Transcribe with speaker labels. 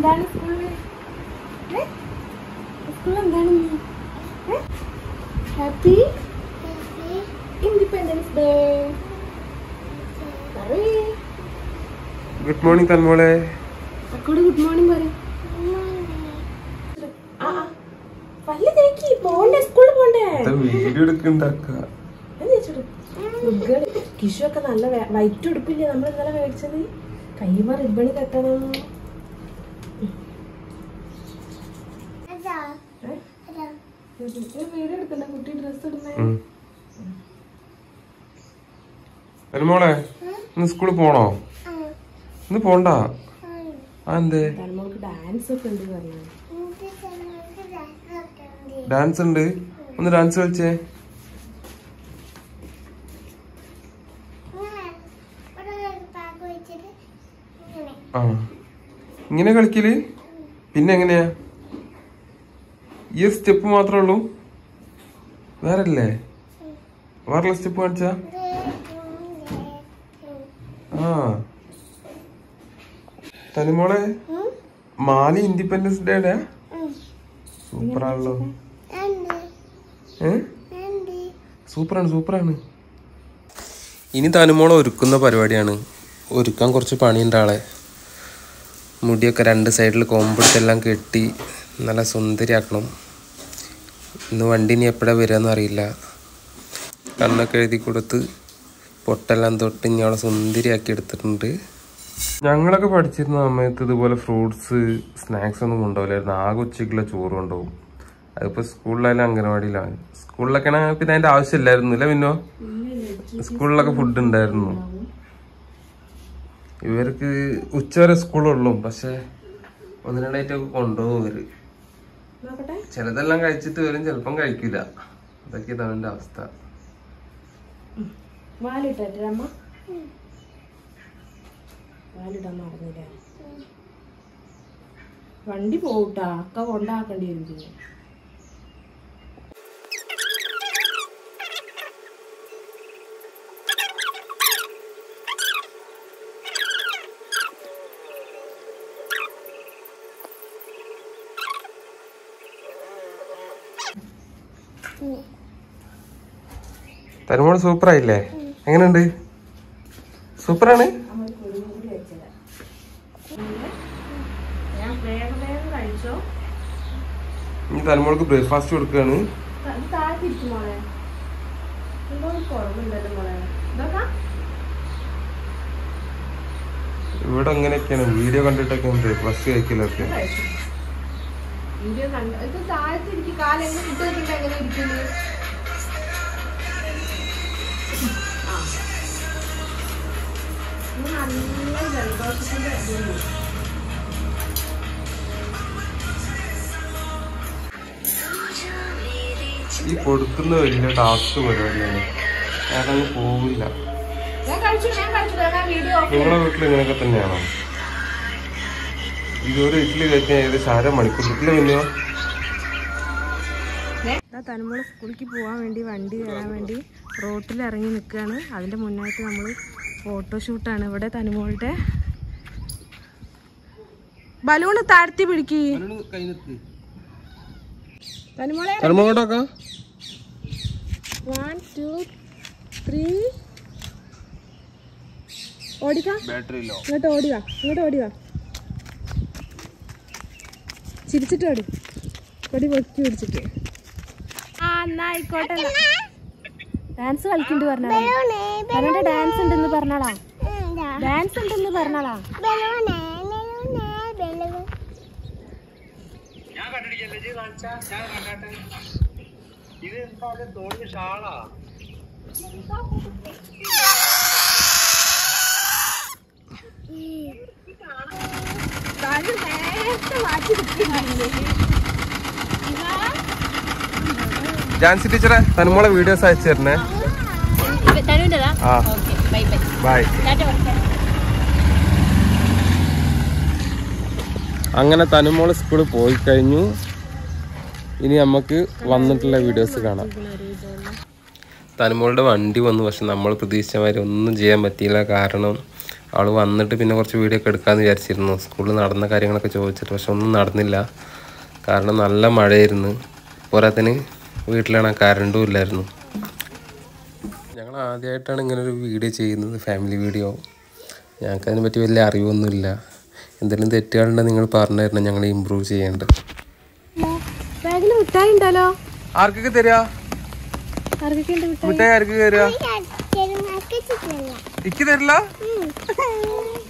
Speaker 1: എന്താണ് സ്കൂളിൽ സ്കൂളിൽ എന്താണ് ഹാപ്പി ഇൻഡിപെൻഡൻസ് ഡേ പറയേ
Speaker 2: ഗുഡ് മോർണിംഗ് തന്മോളെ
Speaker 1: അക്കോട് ഗുഡ് മോർണിംഗ് പറയും ആ ആ. പല്ല് തേക്കി പോണ്ടേ സ്കൂളിൽ പോണ്ടേ
Speaker 2: വീഡിയോ എടുക്കണ്ടാക്ക
Speaker 1: അത് തേച്ചിടും. ഗുഡ്. കിഷു ഒക്കെ നല്ല വെ- വൈറ്റ് ഉടുപ്പില്ലേ നമ്മൾ ഇന്നലെ മേടിച്ചത് കൈമ റിബണി കെട്ടണം ഏ? ഒരു വീഡിയോ എടുക്കണ്ട കുട്ടി ഡ്രസ് ഇടുന്നേ
Speaker 2: തന്മോളെ ഇന്ന് സ്കൂളിൽ പോണോ ഇന്ന് പോണ്ട ആ എന്തേ
Speaker 1: തലമുറക്ക് ഡാൻസ് ഒക്കെ ഉണ്ട് പറഞ്ഞു
Speaker 2: ഡാൻസ് ഉണ്ട് ഒന്ന് ഡാൻസ് കളിച്ചേ ആ ഇങ്ങനെ കളിക്കല് പിന്നെ എങ്ങനെയാ ഈ സ്റ്റെപ്പ് മാത്രമേ ഉള്ളൂ വേറല്ലേ വേറെ സ്റ്റെപ്പ് കാണിച്ചാ ആ തനിമോളെ മാലി ഇൻഡിപെൻഡൻസ് ഡേയുടെ സൂപ്പറാണല്ലോ ഏ സൂപ്പറാണ് സൂപ്പറാണ് ഇനി തനുമോളെ ഒരുക്കുന്ന പരിപാടിയാണ് ഒരുക്കാൻ കുറച്ച് പണിയുണ്ട് ആളെ മുടിയൊക്കെ രണ്ട് സൈഡിൽ കോമ്പെടുത്തെല്ലാം കെട്ടി നല്ല സുന്ദരിയാക്കണം ഇന്ന് വണ്ടി ഇനി എപ്പോഴാണ് വരികയെന്ന് അറിയില്ല കണ്ണൊക്കെ എഴുതി കൊടുത്ത് പൊട്ടെല്ലാം തൊട്ട് ഇനി അവളെ സുന്ദരിയാക്കി എടുത്തിട്ടുണ്ട് ഞങ്ങളൊക്കെ പഠിച്ചിരുന്ന സമയത്ത് ഇതുപോലെ ഫ്രൂട്ട്സ് സ്നാക്സ് ഒന്നും കൊണ്ടുപോകില്ലായിരുന്നു ആകെ ഉച്ചയ്ക്കുള്ള ചോറ് കൊണ്ടുപോകും അതിപ്പോൾ സ്കൂളിലായാലും അംഗനവാടിയിലാണ് സ്കൂളിലൊക്കെ ആണെങ്കിൽ പിന്നെ അതിൻ്റെ ആവശ്യമില്ലായിരുന്നു ഇല്ല പിന്നോ സ്കൂളിലൊക്കെ ഫുഡ് ഉണ്ടായിരുന്നു ഇവർക്ക് ഉച്ചവരെ സ്കൂളുള്ളൂ പക്ഷെ ഒന്ന് രണ്ടായിട്ടൊക്കെ കൊണ്ടുപോകും ഇവര്
Speaker 1: നോക്കട്ടെ
Speaker 2: ചിലതെല്ലാം കഴിച്ചിട്ട് വരും ചിലപ്പം കഴിക്കില്ല അതൊക്കെ ഇതാണ് എൻ്റെ അവസ്ഥ
Speaker 1: വാലിട്ടെ അമ്മ വാലിടാൻ മറന്നില്ല വണ്ടി പോട്ടാ അക്ക കൊണ്ടാക്കേണ്ടി വരും പിന്നെ
Speaker 2: തരുമോള് സൂപ്പറായില്ലേ എങ്ങനെയുണ്ട് സൂപ്പറാണ്
Speaker 1: ഞാൻ വേഗം വേഗം കഴിച്ചോ
Speaker 2: ഇനി തരുമോൾക്ക് ബ്രേക്ക്ഫാസ്റ്റ് കൊടുക്കുകയാണ്
Speaker 1: ഇത് താഴ്ത്തിരിക്കും മോളെ എന്തോ ഒരു കുറവുണ്ടല്ലോ മോളെ ഇതൊക്കെ
Speaker 2: ഇവിടെ അങ്ങനെയൊക്കെയാണ് വീഡിയോ കണ്ടിട്ടൊക്കെ ബ്രേക്ക്ഫാസ്റ്റ് കഴിക്കലൊക്കെ
Speaker 1: കഴിച്ചു വീഡിയോ കണ്ട ഇത് താഴ്ത്തിരിക്കും കാലം എങ്ങനെ ഇട്ടിട്ടുണ്ട് എങ്ങനെ ഇരിക്കുന്നു ആ. ഇത് നല്ല ജലദോഷത്തിന്റെ ഇതുണ്ട്.
Speaker 2: ഈ കൊടുക്കുന്ന വലിയ ടാസ്ക് പരിപാടിയാണ് ഞാനങ്ങ് പോവില്ല
Speaker 1: ഞാൻ കഴിച്ചു ഞാൻ കഴിച്ചു ഞാൻ വീഡിയോ ഓഫ്
Speaker 2: നിങ്ങളെ വീട്ടിൽ ഇങ്ങനെയൊക്കെ തന്നെയാണോ ഇതൊരു ഇഡ്ഡലി കഴിക്കാൻ ഏകദേശം അര മണിക്കൂർ ഇഡ്ഡലി പിന്നെയോ
Speaker 1: തനുമോള് സ്കൂളിലേക്ക് പോകാൻ വേണ്ടി വണ്ടി കയറാൻ വേണ്ടി റോട്ടിൽ ഇറങ്ങി നിൽക്കുകയാണ് അതിൻ്റെ മുന്നായിട്ട് നമ്മൾ ഫോട്ടോഷൂട്ടാണ് ഇവിടെ തനുമോളുടെ ബലൂണ് താഴ്ത്തി പിടിക്ക് തനുമോളെ
Speaker 2: തരുമോട്ടൊക്കെ
Speaker 1: വൺ ടു ത്രീ ഓടിക്കാ
Speaker 2: ബാറ്ററിയില്ലോ
Speaker 1: ഇങ്ങോട്ട് ഓടിവാ ഇങ്ങോട്ട് ഓടിവാ ചിരിച്ചിട്ട് ഓടി കൊടി പൊക്കി പിടിച്ചിട്ട് ആ എന്നാ ആയിക്കോട്ടെ ഡാൻസ് കളിക്കുന്നുണ്ട് പറഞ്ഞാളാ പറഞ്ഞിട്ട് ഡാൻസ് ഉണ്ടെന്ന് പറഞ്ഞാളാ ഡാൻസ് ഉണ്ടെന്ന് പറഞ്ഞാളാ
Speaker 2: ജാൻസി ടീച്ചറെ തനുമോളെ വീഡിയോസ് അയച്ചു തരണേ
Speaker 3: തനുവിൻ്റെതാ
Speaker 2: ആ
Speaker 3: ഓക്കെ ബൈ ബൈ
Speaker 2: ബൈ
Speaker 3: ടാറ്റ പറ
Speaker 2: അങ്ങനെ തനുമോള് സ്കൂളിൽ പോയി കഴിഞ്ഞു ഇനി നമുക്ക് വന്നിട്ടുള്ള വീഡിയോസ് കാണാം തനുമോളുടെ വണ്ടി വന്നു പക്ഷെ നമ്മൾ പ്രതീക്ഷിച്ച മാതിരി ഒന്നും ചെയ്യാൻ പറ്റിയില്ല കാരണം അവൾ വന്നിട്ട് പിന്നെ കുറച്ച് വീഡിയോ ഒക്കെ എടുക്കാമെന്ന് വിചാരിച്ചിരുന്നു സ്കൂളിൽ നടന്ന കാര്യങ്ങളൊക്കെ ചോദിച്ചിട്ട് പക്ഷെ ഒന്നും നടന്നില്ല കാരണം നല്ല മഴയായിരുന്നു പോരാത്തിന് വീട്ടിലാണ് കറണ്ടും ഇല്ലായിരുന്നു ഞങ്ങൾ ആദ്യമായിട്ടാണ് ഇങ്ങനെ ഒരു വീഡിയോ ചെയ്യുന്നത് ഫാമിലി വീഡിയോ ഞങ്ങൾക്ക് അതിനെ പറ്റി വലിയ അറിവൊന്നുമില്ല എന്തെങ്കിലും തെറ്റുകളുണ്ടെങ്കിൽ നിങ്ങൾ പറഞ്ഞു തരണം ഞങ്ങൾ ഇമ്പ്രൂവ് ചെയ്യേണ്ടത്
Speaker 1: ബാഗിൽ മിഠായി ഉണ്ടല്ലോ
Speaker 2: ആർക്കൊക്കെ തരിക
Speaker 1: ആർക്കൊക്കെ ഉണ്ട് മിഠായി
Speaker 2: മിഠായി ആർക്ക് തരിക ഇക്ക് തരില്ല